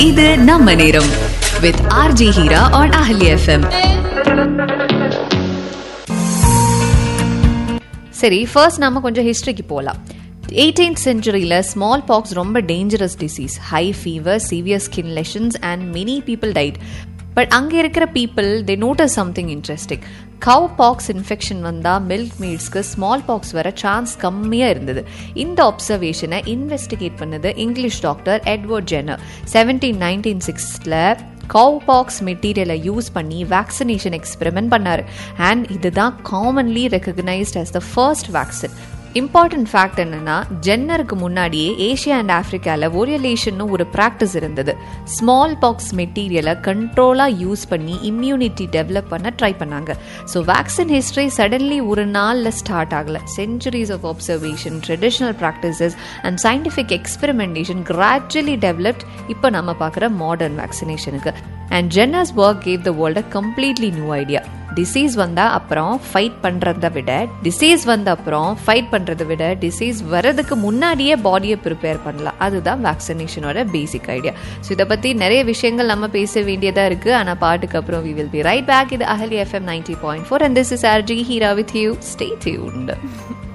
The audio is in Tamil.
இது நம்ம நேரம் வித் ஆர்ஜி ஹீரா ஆன் அஹலி எஃப்எம் சரி ஃபர்ஸ்ட் நாம கொஞ்சம் ஹிஸ்டரிக்கு போகலாம் எயிட்டீன்த் செஞ்சுரியில் ஸ்மால் பாக்ஸ் ரொம்ப dangerous disease high fever severe skin lesions and many people died but அங்கே இருக்கிற people they noticed something interesting cowpox infection வந்தால் மில்க் மீட்ஸ்க்கு ஸ்மால் பாக்ஸ் வர சான்ஸ் கம்மியாக இருந்தது இந்த அப்சர்வேஷனை இன்வெஸ்டிகேட் பண்ணது English doctor Edward Jenner seventeen ninety சிக்ஸில் கவுபாக்ஸ் மெட்டீரியலை யூஸ் பண்ணி வேக்சினேஷன் எக்ஸ்பெரிமெண்ட் பண்ணார் அண்ட் இதுதான் commonly recognised as the first vaccine important fact என்னன்னா ஜென்னருக்கு முன்னாடியே ஏஷியா அண்ட் ஆப்பிரிக்காவில் ஓரியலேஷன் ஒரு ப்ராக்டிஸ் இருந்தது ஸ்மால் பாக்ஸ் மெட்டீரியலை கண்ட்ரோலாக யூஸ் பண்ணி இம்யூனிட்டி டெவலப் பண்ண ட்ரை பண்ணாங்க ஸோ வேக்சின் ஹிஸ்ட்ரி சடன்லி ஒரு நாளில் ஸ்டார்ட் ஆகலை centuries of observation traditional practices and scientific experimentation gradually developed இப்போ நம்ம பார்க்குற மாடர்ன் வேக்சினேஷனுக்கு and Jenner's work gave the world a completely new idea disease வந்தால் அப்புறம் ஃபைட் பண்ணுறத விட டிசீஸ் வந்த அப்புறம் ஃபைட் பண்ணுறதை விட டிசீஸ் வரதுக்கு முன்னாடியே பாடியை ப்ரிப்பேர் பண்ணலாம் அதுதான் வேக்சினேஷனோட பேசிக் ஐடியா ஸோ இதை பற்றி நிறைய விஷயங்கள் நம்ம பேச வேண்டியதாக இருக்குது ஆனால் பாட்டுக்கு அப்புறம் we will be right back இது அஹலி FM ninety point four and this is RJ Heera with you stay tuned